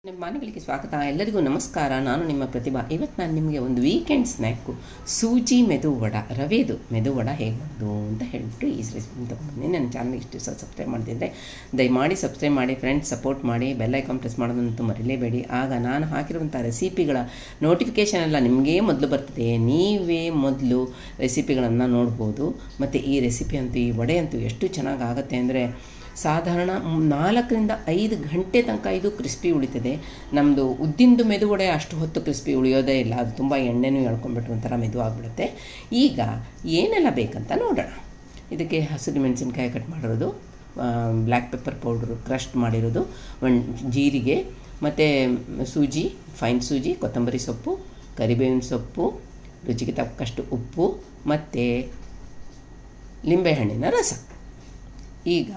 ನಿಮ್ಮ ಮನೆಗಳಿಗೆ ಸ್ವಾಗತ ಎಲ್ಲರಿಗೂ ನಮಸ್ಕಾರ ನಾನು ನಿಮ್ಮ ಪ್ರತಿಭಾ ಇವತ್ತು ನಾನು ನಿಮಗೆ ಒಂದು ವೀಕೆಂಡ್ ಸ್ನ್ಯಾಕು ಸೂಜಿ ಮೆದು ವಡ ರವೆದು ಮೆದು ವಡ ಹೇಗೆ ಮಾಡೋದು ಅಂತ ಹೇಳ್ಬಿಟ್ಟು ಈ ರೆಸಿಪಿ ತೊಗೊಂಡ್ಬಂದಿನಿ ನನ್ನ ಚಾನಲ್ಗೆ ಇಷ್ಟು ಸಹ ಸಬ್ಸ್ಕ್ರೈಬ್ ಮಾಡ್ತಿದ್ದರೆ ದಯಮಾಡಿ ಸಬ್ಸ್ಕ್ರೈಬ್ ಮಾಡಿ ಫ್ರೆಂಡ್ಸ್ ಸಪೋರ್ಟ್ ಮಾಡಿ ಬೆಲ್ ಐಕಾನ್ ಪ್ರೆಸ್ ಮಾಡೋದಂತೂ ಮರಿಲೇಬೇಡಿ ಆಗ ನಾನು ಹಾಕಿರುವಂಥ ರೆಸಿಪಿಗಳ ನೋಟಿಫಿಕೇಷನ್ ಎಲ್ಲ ನಿಮಗೇ ಮೊದಲು ಬರ್ತದೆ ನೀವೇ ಮೊದಲು ರೆಸಿಪಿಗಳನ್ನು ನೋಡ್ಬೋದು ಮತ್ತು ಈ ರೆಸಿಪಿ ಅಂತೂ ಈ ವಡೆ ಅಂತೂ ಎಷ್ಟು ಚೆನ್ನಾಗಿ ಆಗುತ್ತೆ ಅಂದರೆ ಸಾಧಾರಣ ನಾಲ್ಕರಿಂದ ಐದು ಗಂಟೆ ತನಕ ಇದು ಕ್ರಿಸ್ಪಿ ಉಳಿತದೆ ನಮ್ಮದು ಉದ್ದಿಂದು ಮೆದುವಡೆ ಅಷ್ಟು ಹೊತ್ತು ಕ್ರಿಸ್ಪಿ ಉಳಿಯೋದೇ ಇಲ್ಲ ಅದು ತುಂಬ ಎಣ್ಣೆನೂ ಎಳ್ಕೊಂಡ್ಬಿಟ್ರೆ ಒಂಥರ ಮೆದು ಆಗಿಬಿಡುತ್ತೆ ಈಗ ಏನೆಲ್ಲ ಬೇಕಂತ ನೋಡೋಣ ಇದಕ್ಕೆ ಹಸಿರು ಮೆಣಸಿನ್ಕಾಯಿ ಕಟ್ ಮಾಡಿರೋದು ಬ್ಲ್ಯಾಕ್ ಪೆಪ್ಪರ್ ಪೌಡ್ರು ಕ್ರಸ್ಟ್ ಮಾಡಿರೋದು ಒಂದು ಜೀರಿಗೆ ಮತ್ತು ಸೂಜಿ ಫೈನ್ ಸೂಜಿ ಕೊತ್ತಂಬರಿ ಸೊಪ್ಪು ಕರಿಬೇವಿನ ಸೊಪ್ಪು ರುಚಿಗೆ ತಕ್ಕಷ್ಟು ಉಪ್ಪು ಮತ್ತು ಲಿಂಬೆಹಣ್ಣಿನ ರಸ ಈಗ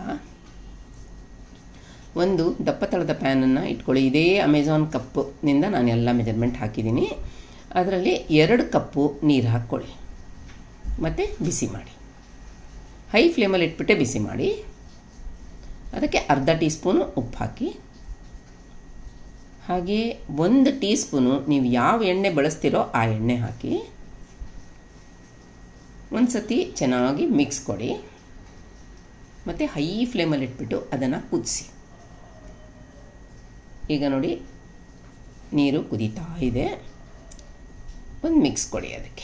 ಒಂದು ದಪ್ಪ ತಳದ ಪ್ಯಾನನ್ನು ಇಟ್ಕೊಳ್ಳಿ ಇದೇ ಅಮೆಝಾನ್ ಕಪ್ನಿಂದ ನಾನು ಎಲ್ಲ ಮೆಜರ್ಮೆಂಟ್ ಹಾಕಿದ್ದೀನಿ ಅದರಲ್ಲಿ ಎರಡು ಕಪ್ಪು ನೀರು ಹಾಕ್ಕೊಳ್ಳಿ ಮತ್ತು ಬಿಸಿ ಮಾಡಿ ಹೈ ಫ್ಲೇಮಲ್ಲಿ ಇಟ್ಬಿಟ್ಟೆ ಬಿಸಿ ಮಾಡಿ ಅದಕ್ಕೆ ಅರ್ಧ ಟೀ ಸ್ಪೂನು ಉಪ್ಪು ಹಾಕಿ ಹಾಗೆ ಒಂದು ಟೀ ಸ್ಪೂನು ನೀವು ಯಾವ ಎಣ್ಣೆ ಬಳಸ್ತೀರೋ ಆ ಎಣ್ಣೆ ಹಾಕಿ ಒಂದು ಸತಿ ಚೆನ್ನಾಗಿ ಮಿಕ್ಸ್ ಕೊಡಿ ಮತ್ತು ಹೈ ಫ್ಲೇಮಲ್ಲಿ ಇಟ್ಬಿಟ್ಟು ಅದನ್ನು ಕುದಿಸಿ ಈಗ ನೋಡಿ ನೀರು ಕುದೀತಾ ಇದೆ ಒಂದು ಮಿಕ್ಸ್ ಕೊಡಿ ಅದಕ್ಕೆ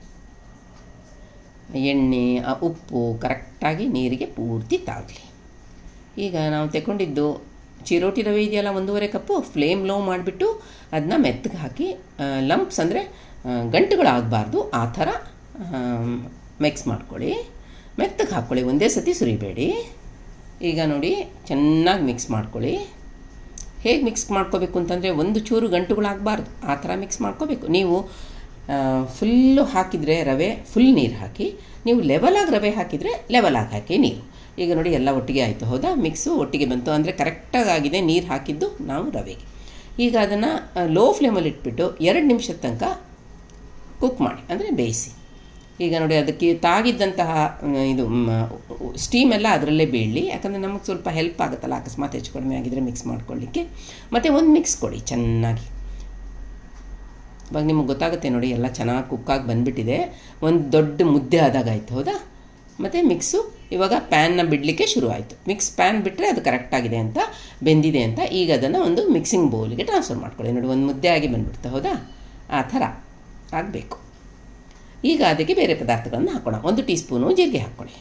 ಎಣ್ಣೆ ಆ ಉಪ್ಪು ಕರೆಕ್ಟಾಗಿ ನೀರಿಗೆ ಪೂರ್ತಿ ತಾಗಲಿ ಈಗ ನಾವು ತಗೊಂಡಿದ್ದು ಚಿರೋಟಿ ರವೆ ಇದೆಯಲ್ಲ ಒಂದೂವರೆ ಕಪ್ಪು ಫ್ಲೇಮ್ ಲೋ ಮಾಡಿಬಿಟ್ಟು ಅದನ್ನ ಮೆತ್ತಗೆ ಹಾಕಿ ಲಂಪ್ಸ್ ಅಂದರೆ ಗಂಟುಗಳಾಗಬಾರ್ದು ಆ ಥರ ಮಿಕ್ಸ್ ಮಾಡ್ಕೊಳ್ಳಿ ಮೆತ್ತಗೆ ಹಾಕ್ಕೊಳ್ಳಿ ಒಂದೇ ಸತಿ ಸುರಿಬೇಡಿ ಈಗ ನೋಡಿ ಚೆನ್ನಾಗಿ ಮಿಕ್ಸ್ ಮಾಡ್ಕೊಳ್ಳಿ ಹೇಗೆ ಮಿಕ್ಸ್ ಮಾಡ್ಕೋಬೇಕು ಅಂತಂದರೆ ಒಂದು ಚೂರು ಗಂಟುಗಳಾಗಬಾರ್ದು ಆ ಥರ ಮಿಕ್ಸ್ ಮಾಡ್ಕೋಬೇಕು ನೀವು ಫುಲ್ಲು ಹಾಕಿದರೆ ರವೆ ಫುಲ್ ನೀರು ಹಾಕಿ ನೀವು ಲೆವೆಲಾಗಿ ರವೆ ಹಾಕಿದರೆ ಲೆವೆಲಾಗಿ ಹಾಕಿ ನೀರು ಈಗ ನೋಡಿ ಎಲ್ಲ ಒಟ್ಟಿಗೆ ಆಯಿತು ಹೌದಾ ಮಿಕ್ಸು ಒಟ್ಟಿಗೆ ಬಂತು ಅಂದರೆ ಕರೆಕ್ಟಾಗಿ ಆಗಿದೆ ನೀರು ಹಾಕಿದ್ದು ನಾವು ರವೆಗೆ ಈಗ ಅದನ್ನು ಲೋ ಫ್ಲೇಮಲ್ಲಿ ಇಟ್ಬಿಟ್ಟು ಎರಡು ನಿಮಿಷದ ತನಕ ಕುಕ್ ಮಾಡಿ ಅಂದರೆ ಬೇಯಿಸಿ ಈಗ ನೋಡಿ ಅದಕ್ಕೆ ತಾಗಿದ್ದಂತಹ ಇದು ಸ್ಟೀಮ್ ಎಲ್ಲ ಅದರಲ್ಲೇ ಬೀಳಲಿ ಯಾಕಂದರೆ ನಮಗೆ ಸ್ವಲ್ಪ ಹೆಲ್ಪ್ ಆಗುತ್ತಲ್ಲ ಅಕಸ್ಮಾತ್ ಹೆಚ್ಚು ಕಡಿಮೆ ಆಗಿದ್ದರೆ ಮಿಕ್ಸ್ ಮಾಡ್ಕೊಳ್ಳಿಕ್ಕೆ ಮತ್ತು ಒಂದು ಮಿಕ್ಸ್ ಕೊಡಿ ಚೆನ್ನಾಗಿ ಇವಾಗ ನಿಮಗೆ ಗೊತ್ತಾಗುತ್ತೆ ನೋಡಿ ಎಲ್ಲ ಚೆನ್ನಾಗಿ ಕುಕ್ಕಾಗಿ ಬಂದುಬಿಟ್ಟಿದೆ ಒಂದು ದೊಡ್ಡ ಮುದ್ದೆ ಆದಾಗ ಆಯಿತು ಹೌದಾ ಮತ್ತು ಮಿಕ್ಸು ಇವಾಗ ಪ್ಯಾನ್ನ ಬಿಡಲಿಕ್ಕೆ ಶುರು ಆಯಿತು ಮಿಕ್ಸ್ ಪ್ಯಾನ್ ಬಿಟ್ಟರೆ ಅದು ಕರೆಕ್ಟಾಗಿದೆ ಅಂತ ಬೆಂದಿದೆ ಅಂತ ಈಗ ಅದನ್ನು ಒಂದು ಮಿಕ್ಸಿಂಗ್ ಬೌಲ್ಗೆ ಟ್ರಾನ್ಸ್ಫರ್ ಮಾಡ್ಕೊಳ್ಳಿ ನೋಡಿ ಒಂದು ಮುದ್ದೆ ಆಗಿ ಬಂದುಬಿಡುತ್ತೆ ಹೌದಾ ಆ ಥರ ಆಗಬೇಕು ಈಗ ಅದಕ್ಕೆ ಬೇರೆ ಪದಾರ್ಥಗಳನ್ನು ಹಾಕೋಣ ಒಂದು ಟೀ ಸ್ಪೂನು ಜೀರಿಗೆ ಹಾಕ್ಕೊಳ್ಳಿ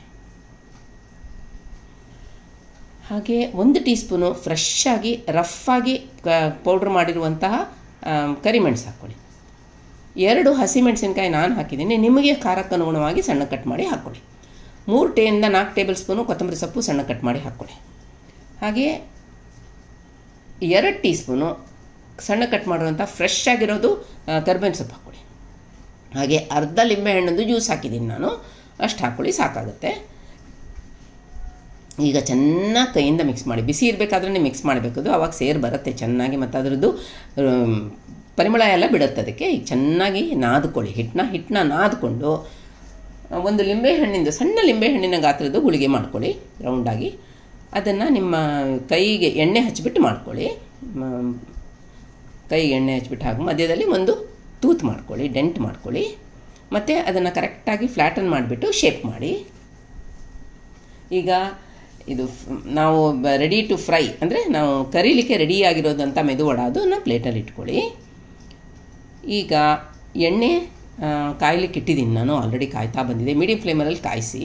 ಹಾಗೆ ಒಂದು ಟೀ ಸ್ಪೂನು ಫ್ರೆಶ್ ಆಗಿ ರಫ್ ಆಗಿ ಕ ಪೌಡ್ರ್ ಮಾಡಿರುವಂತಹ ಕರಿಮೆಣಸು ಹಾಕ್ಕೊಳ್ಳಿ ಎರಡು ಹಸಿಮೆಣಸಿನ್ಕಾಯಿ ನಾನು ಹಾಕಿದ್ದೀನಿ ನಿಮಗೆ ಖಾರಕ್ಕೆ ಅನುಗುಣವಾಗಿ ಸಣ್ಣ ಕಟ್ ಮಾಡಿ ಹಾಕ್ಕೊಳ್ಳಿ ಮೂರು ಟೇಯಿಂದ ನಾಲ್ಕು ಟೇಬಲ್ ಸ್ಪೂನು ಕೊತ್ತಂಬರಿ ಸೊಪ್ಪು ಸಣ್ಣ ಕಟ್ ಮಾಡಿ ಹಾಕ್ಕೊಳ್ಳಿ ಹಾಗೆ ಎರಡು ಟೀ ಸ್ಪೂನು ಸಣ್ಣ ಕಟ್ ಮಾಡಿರುವಂಥ ಫ್ರೆಶ್ ಆಗಿರೋದು ಕರ್ಬೇವಿನ ಸೊಪ್ಪು ಹಾಕ್ಕೊಳ್ಳಿ ಹಾಗೆ ಅರ್ಧ ಲಿಂಬೆಹಣ್ಣದು ಜ್ಯೂಸ್ ಹಾಕಿದ್ದೀನಿ ನಾನು ಅಷ್ಟು ಹಾಕ್ಕೊಳ್ಳಿ ಸಾಕಾಗುತ್ತೆ ಈಗ ಚೆನ್ನಾಗಿ ಕೈಯಿಂದ ಮಿಕ್ಸ್ ಮಾಡಿ ಬಿಸಿ ಇರಬೇಕಾದ್ರೆ ಮಿಕ್ಸ್ ಮಾಡಬೇಕದು ಅವಾಗ ಸೇರು ಬರುತ್ತೆ ಚೆನ್ನಾಗಿ ಮತ್ತು ಅದರದ್ದು ಪರಿಮಳ ಎಲ್ಲ ಬಿಡುತ್ತೆ ಅದಕ್ಕೆ ಈಗ ಚೆನ್ನಾಗಿ ನಾದ್ಕೊಳ್ಳಿ ಹಿಟ್ಟನ್ನ ಹಿಟ್ಟನ್ನ ನಾದ್ಕೊಂಡು ಒಂದು ಲಿಂಬೆಹಣ್ಣಿಂದು ಸಣ್ಣ ಲಿಂಬೆಹಣ್ಣಿನ ಗಾತ್ರದ ಗುಳಿಗೆ ಮಾಡ್ಕೊಳ್ಳಿ ರೌಂಡಾಗಿ ಅದನ್ನು ನಿಮ್ಮ ಕೈಗೆ ಎಣ್ಣೆ ಹಚ್ಚಿಬಿಟ್ಟು ಮಾಡ್ಕೊಳ್ಳಿ ಕೈಗೆ ಎಣ್ಣೆ ಹಚ್ಬಿಟ್ಟು ಹಾಕಿ ಮಧ್ಯದಲ್ಲಿ ಒಂದು ತೂತ್ ಮಾಡ್ಕೊಳ್ಳಿ ಡೆಂಟ್ ಮಾಡ್ಕೊಳ್ಳಿ ಮತ್ತು ಅದನ್ನು ಕರೆಕ್ಟಾಗಿ ಫ್ಲ್ಯಾಟನ್ ಮಾಡಿಬಿಟ್ಟು ಶೇಪ್ ಮಾಡಿ ಈಗ ಇದು ನಾವು ರೆಡಿ ಟು ಫ್ರೈ ಅಂದರೆ ನಾವು ಕರೀಲಿಕ್ಕೆ ರೆಡಿ ಆಗಿರೋದಂಥ ಮೆದುವಡ ಅದನ್ನು ಪ್ಲೇಟಲ್ಲಿ ಇಟ್ಕೊಳ್ಳಿ ಈಗ ಎಣ್ಣೆ ಕಾಯ್ಲಿಕ್ಕೆ ಇಟ್ಟಿದ್ದೀನಿ ನಾನು ಆಲ್ರೆಡಿ ಕಾಯ್ತಾ ಬಂದಿದೆ ಮೀಡಿಯಮ್ ಫ್ಲೇಮಲ್ಲಿ ಕಾಯಿಸಿ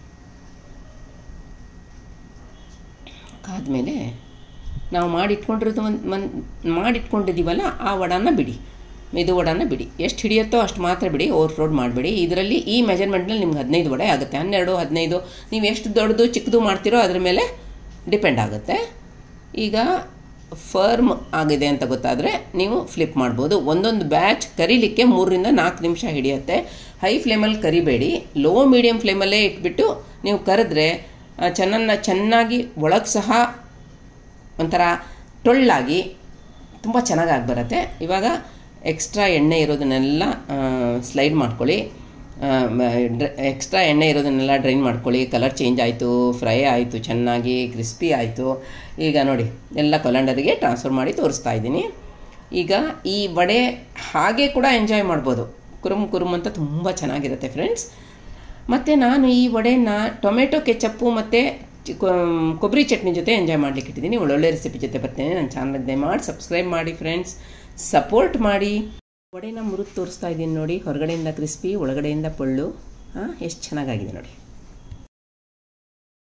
ಕಾದ್ಮೇಲೆ ನಾವು ಮಾಡಿಟ್ಕೊಂಡಿರೋದು ಒಂದು ಮನ್ ಮಾಡಿಟ್ಕೊಂಡಿದ್ದೀವಲ್ಲ ಆ ವಡನ ಬಿಡಿ ಮೆದು ವಡನ ಬಿಡಿ ಎಷ್ಟು ಹಿಡಿಯುತ್ತೋ ಅಷ್ಟು ಮಾತ್ರ ಬಿಡಿ ಓವರ್ಫ್ಲೋಡ್ ಮಾಡಬೇಡಿ ಇದರಲ್ಲಿ ಈ ಮೆಜರ್ಮೆಂಟ್ನಲ್ಲಿ ನಿಮ್ಗೆ ಹದಿನೈದು ವಡೆ ಆಗುತ್ತೆ ಹನ್ನೆರಡು ಹದಿನೈದು ನೀವು ಎಷ್ಟು ದೊಡ್ಡದು ಚಿಕ್ಕದು ಮಾಡ್ತೀರೋ ಅದ್ರ ಮೇಲೆ ಡಿಪೆಂಡ್ ಆಗುತ್ತೆ ಈಗ ಫರ್ಮ್ ಆಗಿದೆ ಅಂತ ಗೊತ್ತಾದರೆ ನೀವು ಫ್ಲಿಪ್ ಮಾಡ್ಬೋದು ಒಂದೊಂದು ಬ್ಯಾಚ್ ಕರಿಲಿಕ್ಕೆ ಮೂರರಿಂದ ನಾಲ್ಕು ನಿಮಿಷ ಹಿಡಿಯುತ್ತೆ ಹೈ ಫ್ಲೇಮಲ್ಲಿ ಕರಿಬೇಡಿ ಲೋ ಮೀಡಿಯಮ್ ಫ್ಲೇಮಲ್ಲೇ ಇಟ್ಬಿಟ್ಟು ನೀವು ಕರೆದ್ರೆ ಚೆನ್ನ ಚೆನ್ನಾಗಿ ಒಳಗೆ ಸಹ ಒಂಥರ ಟೊಳ್ಳಾಗಿ ತುಂಬ ಚೆನ್ನಾಗಿ ಬರುತ್ತೆ ಇವಾಗ ಎಕ್ಸ್ಟ್ರಾ ಎಣ್ಣೆ ಇರೋದನ್ನೆಲ್ಲ ಸ್ಲೈಡ್ ಮಾಡ್ಕೊಳ್ಳಿ ಎಕ್ಸ್ಟ್ರಾ ಎಣ್ಣೆ ಇರೋದನ್ನೆಲ್ಲ ಡ್ರೈನ್ ಮಾಡ್ಕೊಳ್ಳಿ ಕಲರ್ ಚೇಂಜ್ ಆಯಿತು ಫ್ರೈ ಆಯಿತು ಚೆನ್ನಾಗಿ ಕ್ರಿಸ್ಪಿ ಆಯಿತು ಈಗ ನೋಡಿ ಎಲ್ಲ ಕೊಲಂಡರಿಗೆ ಟ್ರಾನ್ಸ್ಫರ್ ಮಾಡಿ ತೋರಿಸ್ತಾ ಇದ್ದೀನಿ ಈಗ ಈ ವಡೆ ಹಾಗೆ ಕೂಡ ಎಂಜಾಯ್ ಮಾಡ್ಬೋದು ಕುರುಮ್ ಕುರುಮ್ ಅಂತ ತುಂಬ ಚೆನ್ನಾಗಿರುತ್ತೆ ಫ್ರೆಂಡ್ಸ್ ಮತ್ತು ನಾನು ಈ ವಡೆನ ಟೊಮೆಟೊ ಕೆಚಪ್ಪು ಮತ್ತು ಕೊಬ್ಬರಿ ಚಟ್ನಿ ಜೊತೆ ಎಂಜಾಯ್ ಮಾಡಲಿಕ್ಕೆ ಇಟ್ಟಿದ್ದೀನಿ ಒಳ್ಳೊಳ್ಳೆ ರೆಸಿಪಿ ಜೊತೆ ಬರ್ತೇನೆ ನನ್ನ ಚಾನಲ್ ದಯಮಾಡಿ ಸಬ್ಸ್ಕ್ರೈಬ್ ಮಾಡಿ ಫ್ರೆಂಡ್ಸ್ ಸಪೋರ್ಟ್ ಮಾಡಿ ವಡೆನ ಮುರಿದು ತೋರಿಸ್ತಾ ಇದ್ದೀನಿ ನೋಡಿ ಹೊರಗಡೆಯಿಂದ ಕ್ರಿಸ್ಪಿ ಒಳಗಡೆಯಿಂದ ಪೊಳ್ಳು ಹಾಂ ಎಷ್ಟು ಚೆನ್ನಾಗಾಗಿದೆ ನೋಡಿ